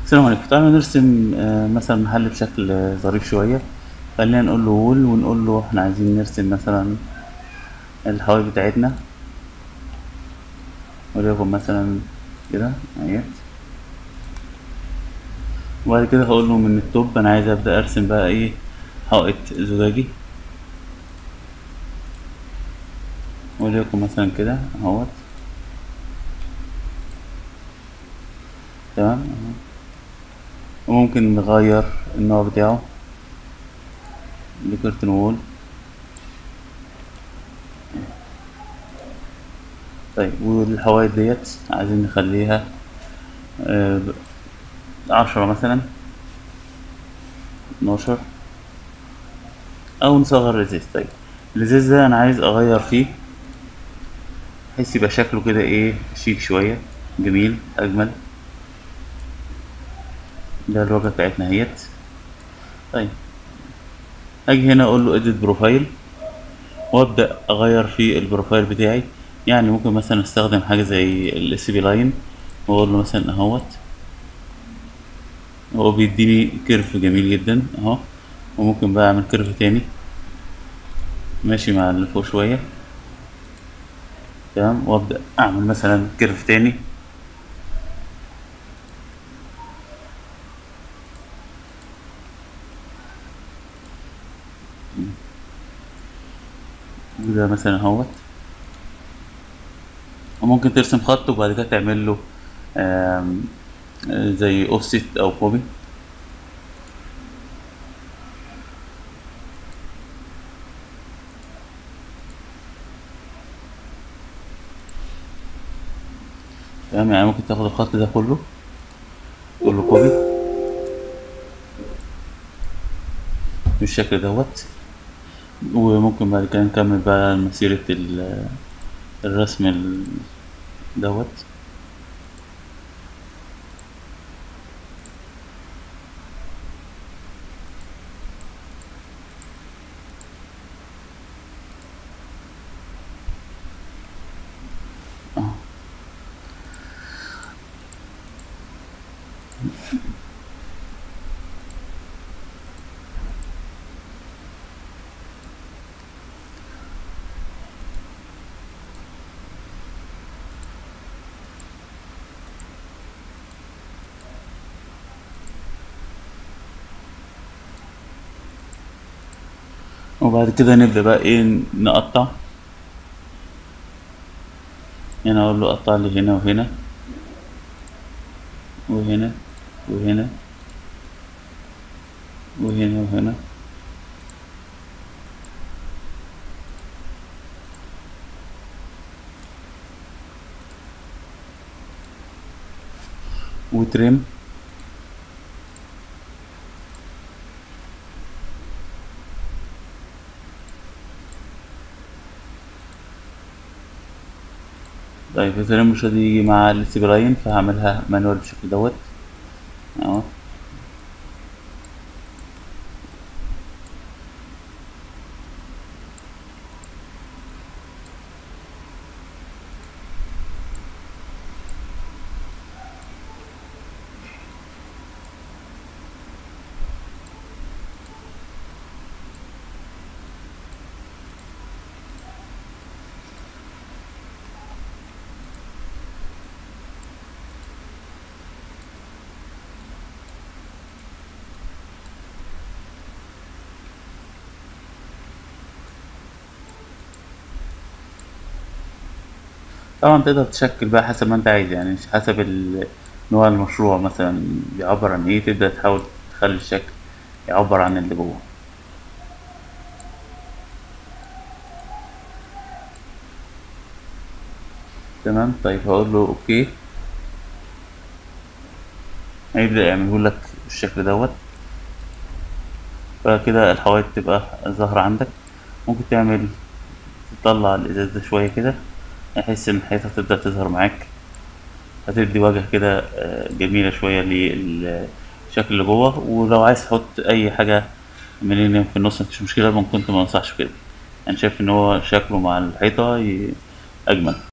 السلام عليكم تعالوا نرسم آه، مثلا محل بشكل آه، ظريف شوية خلينا نقول له وول ونقول له احنا عايزين نرسم مثلا الحوايط بتاعتنا وليكن مثلا كده اهيت وبعد كده هقول له من التوب انا عايز ابدأ ارسم بقى ايه حائط زجاجي وليكن مثلا كده اهوت تمام أهو. وممكن نغير النوع بتاعه لكرتون وول طيب والحوايط ديت عايزين نخليها آه، عشرة مثلا اتناشر أو نصغر الإزاز طيب الإزاز ده أنا عايز أغير فيه بحيث يبقى شكله كده إيه شيك شوية جميل أجمل ده الواجهة بتاعتنا اهيت طيب اجي هنا اقول له edit بروفايل وابدا اغير في البروفايل بتاعي يعني ممكن مثلا استخدم حاجه زي الاس بي لاين واقول له مثلا اهوت هو بيديني كيرف جميل جدا اهو وممكن بقى اعمل كيرف تاني ماشي مع اللي فوق شويه تمام وابدا اعمل مثلا كيرف تاني وده مثلا اهوت وممكن ترسم خط وبعد كده تعمل له آم، آه، زي اوفست او كوبي تمام يعني ممكن تاخد الخط ده كله تقول له كوبي بالشكل دوت وممكن بعد كده نكمل بقى مسيرة ال- الرسم ال- دوت اه وبعد كده نبدأ بقى ايه نقطع هنا اقول له قطع لي هنا وهنا وهنا وهنا وهنا وهنا وترم طيب الترم مش راضي يجي مع السيبراين فهعملها مانوال بالشكل دوت اهو طبعا تقدر تشكل بقى حسب ما انت عايز يعني حسب ال- نوع المشروع مثلا بيعبر عن ايه تبدأ تحاول تخلي الشكل يعبر عن اللي جوه تمام طيب هقول له اوكي هيبدأ يعمله لك بالشكل دوت فكده الحوايط تبقى ظاهرة عندك ممكن تعمل تطلع الإزاز ده شوية كده بحيث إن الحيطة تبدأ تظهر معاك هتدي وجه كده آه، جميلة شوية للشكل اللي جوه ولو عايز تحط أي حاجة من في النص مفيش مشكلة ممكن كنت منصحش كده أنا شايف إن هو شكله مع الحيطة ي- أجمل